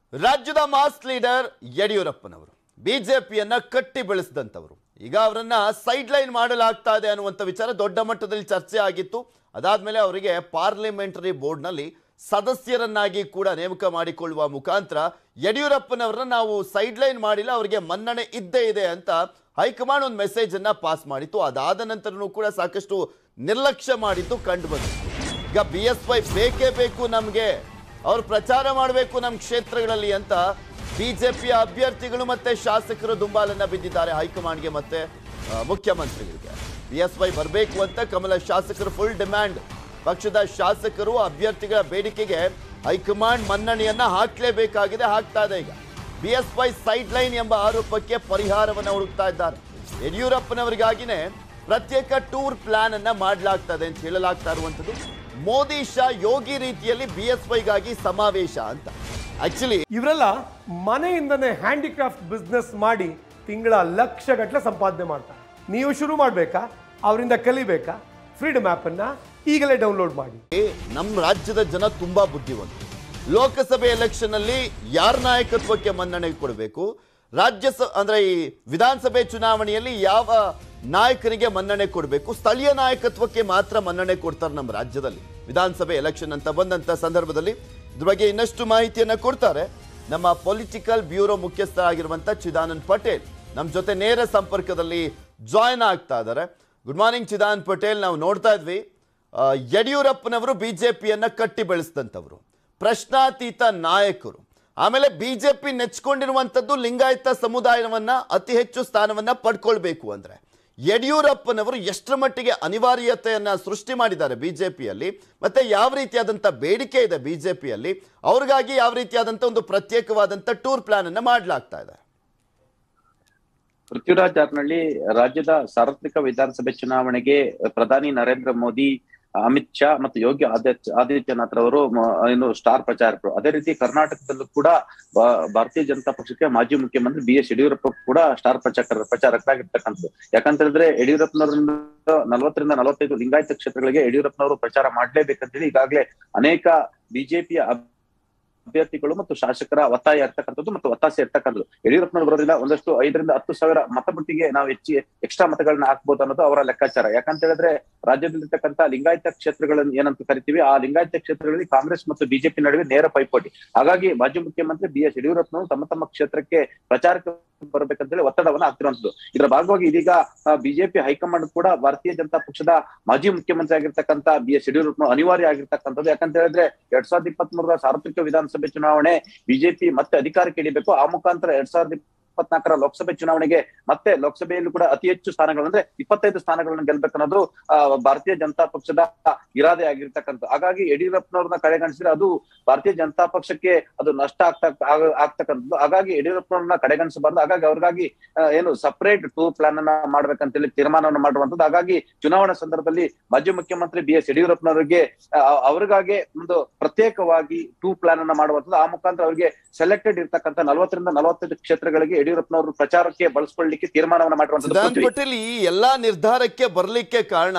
ರಾಜ್ಯದ mass leader ಯಡಿಯೂರಪ್ಪನವರು ಬಿಜೆಪಿಯನ್ನ ಕಟ್ಟಿ ಬೆಳೆಸಿದಂಥವರು ಈಗ ಅವರನ್ನ ಸೈಡ್ ಲೈನ್ ಮಾಡಲಾಗ್ತಾ ಇದೆ ಅನ್ನುವಂಥ ವಿಚಾರ ದೊಡ್ಡ ಮಟ್ಟದಲ್ಲಿ ಚರ್ಚೆ ಆಗಿತ್ತು ಅದಾದ್ಮೇಲೆ ಅವರಿಗೆ ಪಾರ್ಲಿಮೆಂಟರಿ ಬೋರ್ಡ್ನಲ್ಲಿ ಸದಸ್ಯರನ್ನಾಗಿ ಕೂಡ ನೇಮಕ ಮಾಡಿಕೊಳ್ಳುವ ಮುಖಾಂತರ ಯಡಿಯೂರಪ್ಪನವರನ್ನ ನಾವು ಸೈಡ್ ಲೈನ್ ಮಾಡಿಲ್ಲ ಅವರಿಗೆ ಮನ್ನಣೆ ಇದ್ದೇ ಇದೆ ಅಂತ ಹೈಕಮಾಂಡ್ ಒಂದು ಮೆಸೇಜ್ ಅನ್ನ ಪಾಸ್ ಮಾಡಿತ್ತು ಅದಾದ ನಂತರನೂ ಕೂಡ ಸಾಕಷ್ಟು ನಿರ್ಲಕ್ಷ್ಯ ಮಾಡಿದ್ದು ಕಂಡು ಬಂದಿತ್ತು ಈಗ ಬಿ ಎಸ್ ವೈ ಬೇಕೇ ಬೇಕು ನಮಗೆ ಅವ್ರು ಪ್ರಚಾರ ಮಾಡಬೇಕು ನಮ್ಮ ಕ್ಷೇತ್ರಗಳಲ್ಲಿ ಅಂತ ಬಿಜೆಪಿಯ ಅಭ್ಯರ್ಥಿಗಳು ಮತ್ತೆ ಶಾಸಕರು ದುಂಬಾಲನ್ನ ಬಿದ್ದಿದ್ದಾರೆ ಹೈಕಮಾಂಡ್ಗೆ ಮತ್ತೆ ಆ, ಮುಖ್ಯಮಂತ್ರಿಗಳಿಗೆ ಬಿ ಎಸ್ ವೈ ಬರಬೇಕು ಅಂತ ಕಮಲ ಶಾಸಕರು ಫುಲ್ ಡಿಮ್ಯಾಂಡ್ ಪಕ್ಷದ ಶಾಸಕರು ಅಭ್ಯರ್ಥಿಗಳ ಬೇಡಿಕೆಗೆ ಹೈಕಮಾಂಡ್ ಮನ್ನಣೆಯನ್ನ ಹಾಕ್ಲೇಬೇಕಾಗಿದೆ ಹಾಕ್ತಾ ಇದೆ ಈಗ B S Y side line ಎಂಬ ಆರೋಪಕ್ಕೆ ಪರಿಹಾರವನ್ನು ಹುಡುಕ್ತಾ ಇದ್ದಾರೆ ಯಡಿಯೂರಪ್ಪನವರಿಗಾಗಿನೇ ಪ್ರತ್ಯೇಕ ಟೂರ್ ಪ್ಲಾನ್ ಅನ್ನ ಮಾಡಲಾಗ್ತದೆ ಅಂತ ಹೇಳಲಾಗ್ತಾ ಇರುವಂತದ್ದು ಮೋದಿ ಶಾ ಯೋಗಿ ರೀತಿಯಲ್ಲಿ ಬಿ ಎಸ್ ವೈಗಾಗಿ ಸಮಾವೇಶ ಅಂತ ಆಕ್ಚುಲಿ ಇವರೆಲ್ಲ ಮನೆಯಿಂದನೇ ಹ್ಯಾಂಡಿಕ್ರಾಫ್ಟ್ ಬಿಸ್ನೆಸ್ ಮಾಡಿ ತಿಂಗಳ ಲಕ್ಷಗಟ್ಟಲೆ ಸಂಪಾದನೆ ಮಾಡ್ತಾರೆ ನೀವು ಶುರು ಮಾಡಬೇಕಾ ಅವರಿಂದ ಕಲಿಬೇಕಾ ಫ್ರೀಡಮ್ ಆ್ಯಪನ್ನು ಈಗಲೇ ಡೌನ್ಲೋಡ್ ಮಾಡಿ ನಮ್ಮ ರಾಜ್ಯದ ಜನ ತುಂಬಾ ಬುದ್ಧಿವಂತರು ಲೋಕಸಭೆ ಎಲೆಕ್ಷನ್ ಅಲ್ಲಿ ಯಾರ ನಾಯಕತ್ವಕ್ಕೆ ಮನ್ನಣೆ ಕೊಡಬೇಕು ರಾಜ್ಯಸ ಅಂದ್ರೆ ಈ ವಿಧಾನಸಭೆ ಚುನಾವಣೆಯಲ್ಲಿ ಯಾವ ನಾಯಕನಿಗೆ ಮನ್ನಣೆ ಕೊಡಬೇಕು ಸ್ಥಳೀಯ ನಾಯಕತ್ವಕ್ಕೆ ಮಾತ್ರ ಮನ್ನಣೆ ಕೊಡ್ತಾರೆ ನಮ್ಮ ರಾಜ್ಯದಲ್ಲಿ ವಿಧಾನಸಭೆ ಎಲೆಕ್ಷನ್ ಅಂತ ಬಂದಂತ ಸಂದರ್ಭದಲ್ಲಿ ಇದ್ರ ಬಗ್ಗೆ ಇನ್ನಷ್ಟು ಮಾಹಿತಿಯನ್ನ ಕೊಡ್ತಾರೆ ನಮ್ಮ ಪೊಲಿಟಿಕಲ್ ಬ್ಯೂರೋ ಮುಖ್ಯಸ್ಥರಾಗಿರುವಂತ ಚಿದಾನಂದ್ ಪಟೇಲ್ ನಮ್ಮ ಜೊತೆ ನೇರ ಸಂಪರ್ಕದಲ್ಲಿ ಜಾಯ್ನ್ ಆಗ್ತಾ ಇದ್ದಾರೆ ಗುಡ್ ಮಾರ್ನಿಂಗ್ ಚಿದಾನಂದ್ ಪಟೇಲ್ ನಾವು ನೋಡ್ತಾ ಇದ್ವಿ ಆ, ಯಡಿಯೂರಪ್ಪನವರು ಬಿಜೆಪಿಯನ್ನ ಕಟ್ಟಿ ಬೆಳೆಸಿದಂಥವ್ರು ಪ್ರಶ್ನಾತೀತ ನಾಯಕರು ಆಮೇಲೆ ಬಿಜೆಪಿ ನೆಚ್ಕೊಂಡಿರುವಂಥದ್ದು ಲಿಂಗಾಯತ ಸಮುದಾಯವನ್ನ ಅತಿ ಹೆಚ್ಚು ಸ್ಥಾನವನ್ನ ಪಡ್ಕೊಳ್ಬೇಕು ಅಂದ್ರೆ ಯಡಿಯೂರಪ್ಪನವರು ಎಷ್ಟರ ಮಟ್ಟಿಗೆ ಅನಿವಾರ್ಯತೆಯನ್ನ ಸೃಷ್ಟಿ ಮಾಡಿದ್ದಾರೆ ಬಿಜೆಪಿಯಲ್ಲಿ ಮತ್ತೆ ಯಾವ ರೀತಿಯಾದಂಥ ಬೇಡಿಕೆ ಇದೆ ಬಿಜೆಪಿಯಲ್ಲಿ ಅವ್ರಿಗಾಗಿ ಯಾವ ರೀತಿಯಾದಂಥ ಒಂದು ಪ್ರತ್ಯೇಕವಾದಂಥ ಟೂರ್ ಪ್ಲಾನ್ ಅನ್ನ ಮಾಡಲಾಗ್ತಾ ಇದೆ ಪೃಥ್ವಿರಾಜ್ ಜಾರಕಿಹೊಳಿ ರಾಜ್ಯದ ಸಾರ್ವತ್ರಿಕ ವಿಧಾನಸಭೆ ಚುನಾವಣೆಗೆ ಪ್ರಧಾನಿ ನರೇಂದ್ರ ಮೋದಿ ಅಮಿತ್ ಶಾ ಮತ್ತು ಯೋಗಿ ಆದಿತ್ಯ ಆದಿತ್ಯನಾಥ್ ರವರು ಮ- ಏನು ಸ್ಟಾರ್ ಪ್ರಚಾರಕರು ಅದೇ ರೀತಿ ಕರ್ನಾಟಕದಲ್ಲೂ ಕೂಡ ಬ- ಭಾರತೀಯ ಜನತಾ ಪಕ್ಷಕ್ಕೆ ಮಾಜಿ ಮುಖ್ಯಮಂತ್ರಿ ಬಿ ಎಸ್ ಯಡಿಯೂರಪ್ಪ ಕೂಡ ಸ್ಟಾರ್ ಪ್ರಚಾರ ಪ್ರಚಾರಕರಾಗಿರ್ತಕ್ಕಂಥದ್ದು ಯಾಕಂತ ಹೇಳಿದ್ರೆ ಯಡಿಯೂರಪ್ಪನವರಿಂದ ನಲವತ್ತರಿಂದ ನಲವತ್ತೈದು ಲಿಂಗಾಯತ ಕ್ಷೇತ್ರಗಳಿಗೆ ಯಡಿಯೂರಪ್ಪನವರು ಪ್ರಚಾರ ಮಾಡ್ಲೇಬೇಕಂತೇಳಿ ಈಗಾಗಲೇ ಅನೇಕ ಬಿಜೆಪಿಯ ಅಭ್ಯರ್ಥಿಗಳು ಮತ್ತು ಶಾಸಕರ ಒತ್ತಾಯ ಇರ್ತಕ್ಕಂಥದ್ದು ಮತ್ತು ಒತ್ತಾಸೆ ಇರ್ತಕ್ಕಂಥದ್ದು ಯಡಿಯೂರಪ್ಪನವರು ಬರೋದ್ರಿಂದ ಒಂದಷ್ಟು ಐದರಿಂದ ಹತ್ತು ಸಾವಿರ ಮತಪಟ್ಟಿಗೆ ನಾವು ಹೆಚ್ಚಿ ಎಕ್ಸ್ಟ್ರಾ ಮತಗಳನ್ನ ಹಾಕ್ಬೋದು ಅನ್ನೋದು ಅವರ ಲೆಕ್ಕಾಚಾರ ಯಾಕಂತ ಹೇಳಿದ್ರೆ ರಾಜ್ಯದಲ್ಲಿರ್ತಕ್ಕಂಥ ಲಿಂಗಾಯತ ಕ್ಷೇತ್ರಗಳನ್ನು ಏನಂತ ಕರಿತೀವಿ ಆ ಲಿಂಗಾಯತ ಕ್ಷೇತ್ರಗಳಲ್ಲಿ ಕಾಂಗ್ರೆಸ್ ಮತ್ತು ಬಿಜೆಪಿ ನಡುವೆ ನೇರ ಪೈಪೋಟಿ ಹಾಗಾಗಿ ಮಾಜಿ ಮುಖ್ಯಮಂತ್ರಿ ಬಿ ಎಸ್ ಯಡಿಯೂರಪ್ಪನವರು ತಮ್ಮ ತಮ್ಮ ಕ್ಷೇತ್ರಕ್ಕೆ ಪ್ರಚಾರಕ್ಕೆ ಬರ್ಬೇಕಂತೇಳಿ ಒತ್ತಡವನ್ನ ಹಾಕ್ತಿರುವಂತದ್ದು ಇದರ ಭಾಗವಾಗಿ ಇದೀಗ ಬಿಜೆಪಿ ಹೈಕಮಾಂಡ್ ಕೂಡ ಭಾರತೀಯ ಜನತಾ ಪಕ್ಷದ ಮಾಜಿ ಮುಖ್ಯಮಂತ್ರಿ ಆಗಿರ್ತಕ್ಕಂಥ ಬಿ ಎಸ್ ಯಡಿಯೂರಪ್ಪ ಅನಿವಾರ್ಯ ಆಗಿರ್ತಕ್ಕಂಥದ್ದು ಯಾಕಂತ ಹೇಳಿದ್ರೆ ಎರಡ್ ಸಾವಿರದ ಇಪ್ಪತ್ತ್ ಮೂರರ ಸಾರ್ವತ್ರಿಕ ವಿಧಾನಸಭೆ ಚುನಾವಣೆ ಬಿಜೆಪಿ ಮತ್ತೆ ಅಧಿಕಾರಕ್ಕೆ ಇಳಿಬೇಕು ಆ ಮುಖಾಂತರ ಎರಡ್ ಸಾವಿರದ ಇಪ್ಪತ್ನಾಲ್ಕರ ಲೋಕಸಭೆ ಚುನಾವಣೆಗೆ ಮತ್ತೆ ಲೋಕಸಭೆಯಲ್ಲೂ ಕೂಡ ಅತಿ ಹೆಚ್ಚು ಸ್ಥಾನಗಳು ಅಂದ್ರೆ ಇಪ್ಪತ್ತೈದು ಸ್ಥಾನಗಳನ್ನು ಗೆಲ್ಬೇಕನ್ನೋದು ಆ, ಭಾರತೀಯ ಜನತಾ ಪಕ್ಷದ ಇರಾದೆ ಆಗಿರ್ತಕ್ಕಂಥ ಹಾಗಾಗಿ ಯಡಿಯೂರಪ್ಪನವ್ರನ್ನ ಕಡೆಗಣಿಸಿದ್ರೆ ಅದು ಭಾರತೀಯ ಜನತಾ ಪಕ್ಷಕ್ಕೆ ಅದು ನಷ್ಟ ಆಗ್ತಾ ಆಗ- ಆಗ್ತಕ್ಕಂಥದ್ದು ಹಾಗಾಗಿ ಯಡಿಯೂರಪ್ಪನವ್ರನ್ನ ಕಡೆಗಣಿಸಬಾರ್ದು ಹಾಗಾಗಿ ಅವ್ರಿಗಾಗಿ ಆ, ಏನು ಸಪರೇಟ್ ಟೂರ್ ಪ್ಲಾನ್ ಅನ್ನ ಮಾಡ್ಬೇಕಂತೇಳಿ ತೀರ್ಮಾನವನ್ನು ಮಾಡುವಂತದ್ದು ಹಾಗಾಗಿ ಚುನಾವಣಾ ಸಂದರ್ಭದಲ್ಲಿ ಮಾಜಿ ಮುಖ್ಯಮಂತ್ರಿ ಬಿ ಎಸ್ ಯಡಿಯೂರಪ್ಪನವರಿಗೆ ಆ, ಅವ್ರಿಗಾಗಿ ಒಂದು ಪ್ರತ್ಯೇಕವಾಗಿ ಟೂ ಪ್ಲಾನ್ ಅನ್ನ ಮಾಡುವಂತದ್ದು ಆ ಮುಖಾಂತರ ಅವರಿಗೆ ಸೆಲೆಕ್ಟೆಡ್ ಇರ್ತಕ್ಕಂಥ ನಲವತ್ತರಿಂದ ನಲವತ್ತೈದು ಕ್ಷೇತ್ರಗಳಿಗೆ ಯಡಿಯೂರಪ್ಪನವರು ಪ್ರಚಾರಕ್ಕೆ ಬಳಸ್ಕೊಳ್ಳಿಕ್ಕೆ ತೀರ್ಮಾನವನ್ನು ಮಾಡಿರುವಂತದ್ದು ಸಿದ್ಧಾಂತ್ ಪೃಥ್ವಿ. ಪಟೇಲ್ ಈ ಎಲ್ಲಾ ನಿರ್ಧಾರಕ್ಕೆ ಬರಲಿಕ್ಕೆ ಕಾರಣ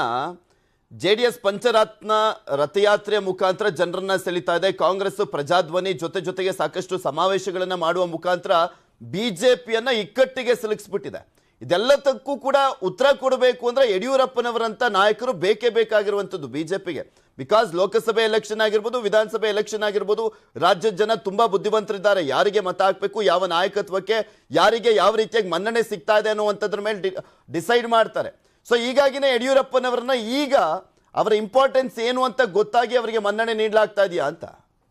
ಜೆ ಡಿ ಎಸ್ ಪಂಚರತ್ನ ರಥಯಾತ್ರೆ ಮುಖಾಂತರ ಜನರನ್ನ ಸೆಳೀತಾ ಇದೆ ಕಾಂಗ್ರೆಸ್ ಪ್ರಜಾಧ್ವನಿ ಜೊತೆ ಜೊತೆಗೆ ಸಾಕಷ್ಟು ಸಮಾವೇಶಗಳನ್ನ ಮಾಡುವ ಮುಖಾಂತರ ಬಿಜೆಪಿಯನ್ನ ಇಕ್ಕಟ್ಟಿಗೆ ಸಿಲುಕಿಸ್ಬಿಟ್ಟಿದೆ ಇದೆಲ್ಲದಕ್ಕೂ ಕೂಡ ಉತ್ತರ ಕೊಡಬೇಕು ಅಂದ್ರೆ ಯಡಿಯೂರಪ್ಪನವರಂತ ನಾಯಕರು ಬೇಕೇ ಬೇಕಾಗಿರುವಂಥದ್ದು ಬಿಜೆಪಿಗೆ ಬಿಕಾಸ್ ಲೋಕಸಭೆ ಎಲೆಕ್ಷನ್ ಆಗಿರ್ಬೋದು ವಿಧಾನಸಭೆ ಎಲೆಕ್ಷನ್ ಆಗಿರ್ಬೋದು ರಾಜ್ಯದ ಜನ ತುಂಬಾ ಬುದ್ಧಿವಂತರಿದ್ದಾರೆ ಯಾರಿಗೆ ಮತ ಹಾಕ್ಬೇಕು ಯಾವ ನಾಯಕತ್ವಕ್ಕೆ ಯಾರಿಗೆ ಯಾವ ರೀತಿಯಾಗಿ ಮನ್ನಣೆ ಸಿಗ್ತಾ ಇದೆ ಅನ್ನುವಂಥದ್ರ ಮೇಲೆ ಡಿಸೈಡ್ ಮಾಡ್ತಾರೆ ಸೊ ಹೀಗಾಗಿನೇ ಯಡಿಯೂರಪ್ಪನವರನ್ನ ಈಗ ಅವರ ಇಂಪಾರ್ಟೆನ್ಸ್ ಏನು ಅಂತ ಗೊತ್ತಾಗಿ ಅವರಿಗೆ ಮನ್ನಣೆ ನೀಡಲಾಗ್ತಾ ಇದೆಯಾ ಅಂತ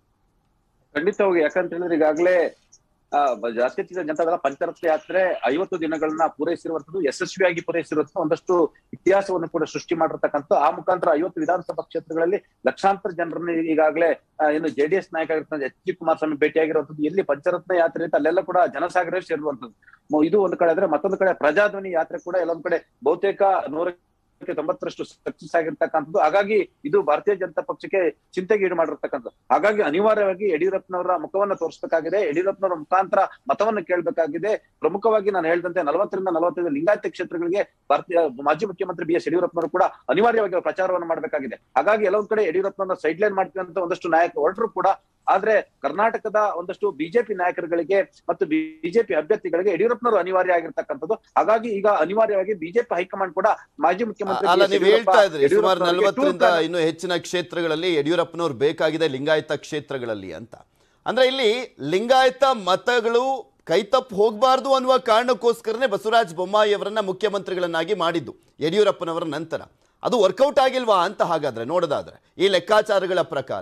ಖಂಡಿತವಾಗಿ ಯಾಕಂತ ಹೇಳಿದ್ರೆ ಈಗಾಗಲೇ ಆ, ಬ- ಜಾತ್ಯತೀತ ಜನತಾದಳ ಪಂಚರತ್ನ ಯಾತ್ರೆ ಐವತ್ತು ದಿನಗಳನ್ನ ಪೂರೈಸಿರುವಂತದ್ದು ಯಶಸ್ವಿಯಾಗಿ ಪೂರೈಸಿರುವಂತದ್ದು ಒಂದಷ್ಟು ಇತಿಹಾಸವನ್ನು ಕೂಡ ಸೃಷ್ಟಿ ಮಾಡಿರ್ತಕ್ಕಂಥ ಆ ಮುಖಾಂತರ ಐವತ್ತು ವಿಧಾನಸಭಾ ಕ್ಷೇತ್ರಗಳಲ್ಲಿ ಲಕ್ಷಾಂತರ ಜನರನ್ನ ಈಗಾಗಲೇ ಆ, ಏನು ಜೆಡಿಎಸ್ ನಾಯಕ ಆಗಿರ್ತಕ್ಕಂಥ ಎಚ್ ಡಿ ಕುಮಾರಸ್ವಾಮಿ ಭೇಟಿಯಾಗಿರುವಂತದ್ದು ಎಲ್ಲಿ ಪಂಚರತ್ನ ಯಾತ್ರೆ ಇರುತ್ತೆ ಅಲ್ಲೆಲ್ಲ ಕೂಡ ಜನಸಾಗರ ಸೇರುವಂತದ್ದು ಮ- ಇದು ಒಂದು ಕಡೆ ಆದ್ರೆ ಮತ್ತೊಂದು ಕಡೆ ಪ್ರಜಾಧ್ವನಿ ಯಾತ್ರೆ ಕೂಡ ಎಲ್ಲೊಂದ್ ಕಡೆ ಬಹುತೇಕ ನೂರ ತೊಂಬತ್ತರಷ್ಟು ಸಕ್ಸಸ್ ಆಗಿರ್ತಕ್ಕಂಥದ್ದು ಹಾಗಾಗಿ ಇದು ಭಾರತೀಯ ಜನತಾ ಪಕ್ಷಕ್ಕೆ ಚಿಂತೆಗೆ ಈಡು ಮಾಡಿರ್ತಕ್ಕಂಥದ್ದು ಹಾಗಾಗಿ ಅನಿವಾರ್ಯವಾಗಿ ಯಡಿಯೂರಪ್ಪನವರ ಮುಖವನ್ನ ತೋರಿಸಬೇಕಾಗಿದೆ ಯಡಿಯೂರಪ್ಪನವರ ಮುಖಾಂತರ ಮತವನ್ನು ಕೇಳಬೇಕಾಗಿದೆ ಪ್ರಮುಖವಾಗಿ ನಾನು ಹೇಳಿದಂತೆ ನಲವತ್ತರಿಂದ ನಲವತ್ತೈದು ಲಿಂಗಾಯತ ಕ್ಷೇತ್ರಗಳಿಗೆ ಭಾರತೀಯ ಮಾಜಿ ಮುಖ್ಯಮಂತ್ರಿ ಬಿ ಎಸ್ ಯಡಿಯೂರಪ್ಪನವರು ಕೂಡ ಅನಿವಾರ್ಯವಾಗಿ ಪ್ರಚಾರವನ್ನು ಮಾಡಬೇಕಾಗಿದೆ ಹಾಗಾಗಿ ಎಲ್ಲೊಂದ್ ಕಡೆ ಯಡಿಯೂರಪ್ಪನವರ ಸೈಡ್ ಲೈನ್ ಮಾಡ್ತೀವಿ ಅಂತ ಒಂದಷ್ಟು ನಾಯಕ ಹೊರಟರು ಕೂಡ ಆದ್ರೆ ಕರ್ನಾಟಕದ ಒಂದಷ್ಟು ಬಿಜೆಪಿ ನಾಯಕರುಗಳಿಗೆ ಮತ್ತು ಬಿಜೆಪಿ ಅಭ್ಯರ್ಥಿಗಳಿಗೆ ಯಡಿಯೂರಪ್ಪನವರು ಅನಿವಾರ್ಯ ಆಗಿರ್ತಕ್ಕಂಥದ್ದು ಹಾಗಾಗಿ ಈಗ ಅನಿವಾರ್ಯವಾಗಿ ಬಿಜೆಪಿ ಹೈಕಮಾಂಡ್ ಕೂಡ ಮಾಜಿ ಮುಖ್ಯಮಂತ್ರಿ ಅಲ್ಲ ಬಿ ಎಸ್ ನೀವು ಹೇಳ್ತಾ ಇದ್ರಿ ಸುಮಾರು ಯಡಿಯೂರಪ್ಪನವರಿಗೆ ನಲವತ್ತರಿಂದ ಟೂರ್ ಪ್ಲಾನ್ ಇನ್ನು ಹೆಚ್ಚಿನ ಕ್ಷೇತ್ರಗಳಲ್ಲಿ ಯಡಿಯೂರಪ್ಪನವ್ರು ಬೇಕಾಗಿದೆ ಲಿಂಗಾಯತ ಕ್ಷೇತ್ರಗಳಲ್ಲಿ ಅಂತ ಅಂದ್ರೆ ಇಲ್ಲಿ ಲಿಂಗಾಯತ ಮತಗಳು ಕೈತಪ್ಪು ಹೋಗಬಾರ್ದು ಅನ್ನುವ ಕಾರಣಕ್ಕೋಸ್ಕರನೇ ಬಸವರಾಜ ಬೊಮ್ಮಾಯಿ ಅವರನ್ನ ಮುಖ್ಯಮಂತ್ರಿಗಳನ್ನಾಗಿ ಮಾಡಿದ್ದು ಯಡಿಯೂರಪ್ಪನವರ ನಂತರ ಅದು ವರ್ಕೌಟ್ ಆಗಿಲ್ವಾ ಅಂತ ಹಾಗಾದ್ರೆ ನೋಡೋದಾದ್ರೆ ಈ ಲೆಕ್ಕಾಚಾರಗಳ ಪ್ರಕಾರ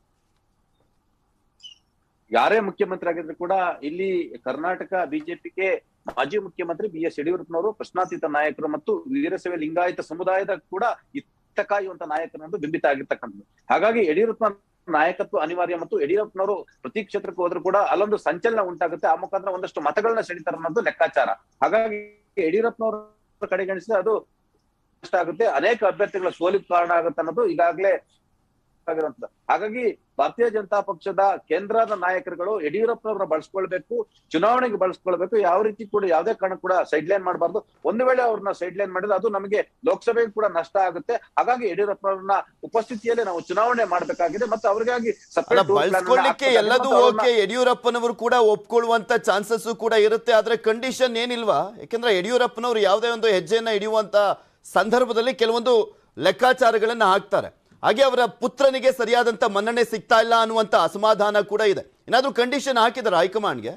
ಯಾರೇ ಮುಖ್ಯಮಂತ್ರಿ ಆಗಿದ್ರು ಕೂಡ ಇಲ್ಲಿ ಕರ್ನಾಟಕ ಬಿಜೆಪಿಗೆ ಮಾಜಿ ಮುಖ್ಯಮಂತ್ರಿ ಬಿ ಎಸ್ ಯಡಿಯೂರಪ್ಪನವರು ಪ್ರಶ್ನಾತೀತ ನಾಯಕರು ಮತ್ತು ವೀರಶೈವ ಲಿಂಗಾಯತ ಸಮುದಾಯದ ಕೂಡ ಹಿತ ಕಾಯುವಂತ ನಾಯಕರನ್ನು ಬಿಂಬಿತ ಆಗಿರ್ತಕ್ಕಂಥದ್ದು ಹಾಗಾಗಿ ಯಡಿಯೂರಪ್ಪ ನಾಯಕತ್ವ ಅನಿವಾರ್ಯ ಮತ್ತು ಯಡಿಯೂರಪ್ಪನವರು ಪ್ರತಿ ಕ್ಷೇತ್ರಕ್ಕೆ ಹೋದ್ರು ಕೂಡ ಅಲ್ಲೊಂದು ಸಂಚಲನ ಉಂಟಾಗುತ್ತೆ ಆ ಮುಖಾಂತರ ಒಂದಷ್ಟು ಮತಗಳನ್ನ ಸೆಳಿತಾರೆ ಅನ್ನೋದು ಲೆಕ್ಕಾಚಾರ ಹಾಗಾಗಿ ಯಡಿಯೂರಪ್ಪನವರ ಕಡೆಗಣಿಸಿದ್ರೆ ಅದು ಕಷ್ಟ ಆಗುತ್ತೆ ಅನೇಕ ಅಭ್ಯರ್ಥಿಗಳ ಸೋಲಿಗೆ ಕಾರಣ ಆಗುತ್ತೆ ಅನ್ನೋದು ಈಗಾಗಲೇ ಆಗಿರುವಂತದ್ದು ಹಾಗಾಗಿ ಭಾರತೀಯ ಜನತಾ ಪಕ್ಷದ ಕೇಂದ್ರದ ನಾಯಕರುಗಳು ಯಡಿಯೂರಪ್ಪನವ್ರನ್ನ ಬಳಸ್ಕೊಳ್ಬೇಕು ಚುನಾವಣೆಗೆ ಬಳಸ್ಕೊಳ್ಬೇಕು ಯಾವ ರೀತಿ ಕೂಡ ಯಾವುದೇ ಕಾರಣ ಕೂಡ ಸೈಡ್ ಲೈನ್ ಮಾಡಬಾರ್ದು ಒಂದು ವೇಳೆ ಅವ್ರನ್ನ ಸೈಡ್ ಲೈನ್ ಮಾಡಿದ್ರೆ ಅದು ನಮಗೆ ಲೋಕಸಭೆಗೆ ಕೂಡ ನಷ್ಟ ಆಗುತ್ತೆ ಹಾಗಾಗಿ ಯಡಿಯೂರಪ್ಪನವ್ರನ್ನ ಉಪಸ್ಥಿತಿಯಲ್ಲಿ ನಾವು ಚುನಾವಣೆ ಮಾಡಬೇಕಾಗಿದೆ ಮತ್ತು ಅವರಿಗಾಗಿ ಅಲ್ಲ separate tour plan ಅನ್ನ ಬಳಸ್ಕೊಳ್ಳಿಕ್ಕೆ ಹಾಕ್ಬೇಕಾಗಿದೆ ಎಲ್ಲದೂ ಮತ್ತು ಅವ್ರನ್ನ- ಓಕೆ ಯಡಿಯೂರಪ್ಪನವರು ಕೂಡ ಒಪ್ಕೊಳ್ಳುವಂತ ಚಾನ್ಸಸ್ ಕೂಡ ಇರುತ್ತೆ ಆದ್ರೆ ಕಂಡೀಷನ್ ಏನಿಲ್ವಾ ಯಾಕಂದ್ರೆ ಯಡಿಯೂರಪ್ಪನವರು ಯಾವುದೇ ಒಂದು ಹೆಜ್ಜೆಯನ್ನ ಹಿಡಿಯುವಂತ ಸಂದರ್ಭದಲ್ಲಿ ಕೆಲವೊಂದು ಲೆಕ್ಕಾಚಾರಗಳನ್ನ ಹಾಕ್ತಾರೆ ಹಾಗೆ ಅವರ ಪುತ್ರನಿಗೆ ಸರಿಯಾದಂತ ಮನ್ನಣೆ ಸಿಗ್ತಾ ಇಲ್ಲ ಅನ್ನುವಂತ ಅಸಮಾಧಾನ ಕೂಡ ಇದೆ ಏನಾದ್ರೂ ಕಂಡೀಷನ್ ಹಾಕಿದಾರೆ ಹೈಕಮಾಂಡ್ಗೆ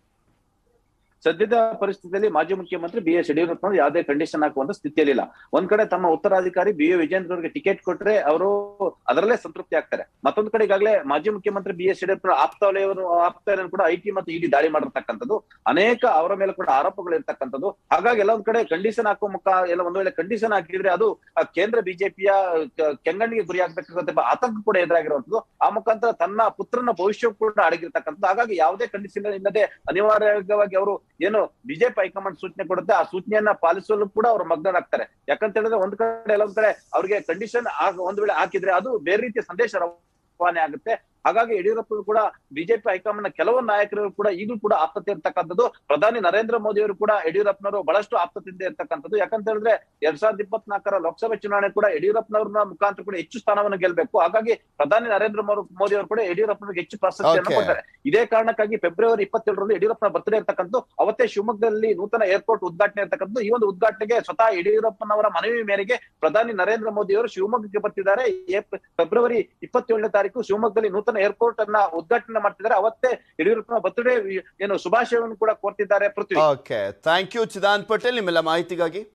ಸದ್ಯದ ಪರಿಸ್ಥಿತಿಯಲ್ಲಿ ಮಾಜಿ ಮುಖ್ಯಮಂತ್ರಿ ಬಿ ಎಸ್ ಯಡಿಯೂರಪ್ಪನವರು ಯಾವುದೇ ಕಂಡೀಷನ್ ಹಾಕುವಂತ ಸ್ಥಿತಿಯಲ್ಲಿಲ್ಲ ಒಂದ್ ಕಡೆ ತಮ್ಮ ಉತ್ತರಾಧಿಕಾರಿ ಬಿ ಎ ವಿಜೇಂದ್ರ ಅವರಿಗೆ ಟಿಕೆಟ್ ಕೊಟ್ರೆ ಅವರು ಅದರಲ್ಲೇ ಸಂತೃಪ್ತಿ ಆಗ್ತಾರೆ ಮತ್ತೊಂದ್ ಕಡೆ ಈಗಾಗಲೇ ಮಾಜಿ ಮುಖ್ಯಮಂತ್ರಿ ಬಿ ಎಸ್ ಯಡಿಯೂರಪ್ಪ ಆಪ್ತವಲಯವರು ಆಪ್ತವಲಯ ಕೂಡ ಐಟಿ ಮತ್ತು ಇಡಿ ದಾಳಿ ಮಾಡಿರ್ತಕ್ಕಂಥದ್ದು ಅನೇಕ ಅವರ ಮೇಲೆ ಕೂಡ ಆರೋಪಗಳು ಇರ್ತಕ್ಕಂಥದ್ದು ಹಾಗಾಗಿ ಎಲ್ಲ ಒಂದ್ ಕಡೆ ಕಂಡೀಷನ್ ಹಾಕುವ ಮುಖ ಎಲ್ಲ ಒಂದ್ ವೇಳೆ ಕಂಡೀಷನ್ ಹಾಕಿದ್ರೆ ಅದು ಆ ಕೇಂದ್ರ ಬಿಜೆಪಿಯ ಕೆಂಗಣ್ಣಿಗೆ ಗುರಿ ಆಗ್ಬೇಕಾಗುತ್ತೆ ಎಂಬ ಆತಂಕ ಕೂಡ ಎದುರಾಗಿರುವಂತದ್ದು ಆ ಮುಖಾಂತರ ತನ್ನ ಪುತ್ರನ ಭವಿಷ್ಯ ಕೂಡ ಅಡಗಿರ್ತಕ್ಕಂಥದ್ದು ಹಾಗಾಗಿ ಯಾವುದೇ ಕಂಡೀಷನ್ ಇಲ್ಲದೆ ಅನಿವಾರ್ಯವಾಗಿ ಅವರು ಏನು ಬಿಜೆಪಿ ಹೈಕಮಾಂಡ್ ಸೂಚನೆ ಕೊಡುತ್ತೆ ಆ ಸೂಚನೆಯನ್ನ ಪಾಲಿಸಲು ಕೂಡ ಅವರು ಮಗ್ನರಾಗ್ತಾರೆ ಯಾಕಂತ ಹೇಳಿದ್ರೆ ಒಂದ್ ಕಡೆ ಎಲ್ಲ ಒಂದ್ ಕಡೆ ಅವ್ರಿಗೆ ಕಂಡೀಷನ್ ಒಂದ್ ವೇಳೆ ಹಾಕಿದ್ರೆ ಅದು ಬೇರೆ ರೀತಿಯ ಸಂದೇಶ ರವಾನೆ ಆಗುತ್ತೆ ಹಾಗಾಗಿ ಯಡಿಯೂರಪ್ಪ ಕೂಡ ಬಿಜೆಪಿ ಹೈಕಮಾಂಡ್ ನ ಕೆಲವು ನಾಯಕರು ಕೂಡ ಈಗಲೂ ಕೂಡ ಆಪ್ತತೆ ಇರ್ತಕ್ಕಂಥದ್ದು ಪ್ರಧಾನಿ ನರೇಂದ್ರ ಮೋದಿ ಅವರು ಕೂಡ ಯಡಿಯೂರಪ್ಪನವರು ಬಹಳಷ್ಟು ಆಪ್ತತೆಯಿಂದ ಇರ್ತಕ್ಕಂಥದ್ದು ಯಾಕಂತ ಹೇಳಿದ್ರೆ ಎರಡ್ ಸಾವಿರದ ಇಪ್ಪತ್ನಾಲ್ಕರ ಲೋಕಸಭೆ ಚುನಾವಣೆ ಕೂಡ ಯಡಿಯೂರಪ್ಪನವ್ರನ್ನ ಮುಖಾಂತರ ಕೂಡ ಹೆಚ್ಚು ಸ್ಥಾನವನ್ನು ಗೆಲ್ಲಬೇಕು ಹಾಗಾಗಿ ಪ್ರಧಾನಿ ನರೇಂದ್ರ ಮೋ- ಮೋದಿ ಅವರು ಕೂಡ ಯಡಿಯೂರಪ್ಪನಿಗೆ ಹೆಚ್ಚು ಪ್ರಾಶಸ್ತ್ಯವನ್ನು Okay. ಕೊಡ್ತಾರೆ ಇದೇ ಕಾರಣಕ್ಕಾಗಿ ಫೆಬ್ರವರಿ ಇಪ್ಪತ್ತೇಳರಂದು ಯಡಿಯೂರಪ್ಪನ ಬರ್ತ್ಡೇ ಇರ್ತಕ್ಕಂಥದ್ದು ಅವತ್ತೇ ಶಿವಮೊಗ್ಗದಲ್ಲಿ ನೂತನ ಏರ್ಪೋರ್ಟ್ ಉದ್ಘಾಟನೆ ಇರ್ತಕ್ಕಂಥದ್ದು ಈ ಒಂದು ಉದ್ಘಾಟನೆಗೆ ಸ್ವತಃ ಯಡಿಯೂರಪ್ಪನವರ ಮನವಿ ಮೇರೆಗೆ ಪ್ರಧಾನಿ ನರೇಂದ್ರ ಮೋದಿ ಅವರು ಶಿವಮೊಗ್ಗಕ್ಕೆ ಬರ್ತಿದ್ದಾರೆ ಏಪ್- ಫೆಬ್ರವರಿ ಇಪ್ಪತ್ತೇಳನೇ ತಾರೀಕು ಶಿವಮೊಗ್ಗದಲ್ಲಿ ನೂತನ ಏರ್ಪೋರ್ಟ್ ಅನ್ನ ಉದ್ಘಾಟನೆ ಮಾಡ್ತಿದ್ದಾರೆ ಅವತ್ತೇ ಯಡಿಯೂರಪ್ಪನ ಬರ್ತ್ಡೇ ಏನು ಶುಭಾಶಯವನ್ನು ಕೂಡ ಕೋರ್ತಿದ್ದಾರೆ Prithvi okay thank you Chidanand Patel ನಿಮ್ಮೆಲ್ಲ ಮಾಹಿತಿಗಾಗಿ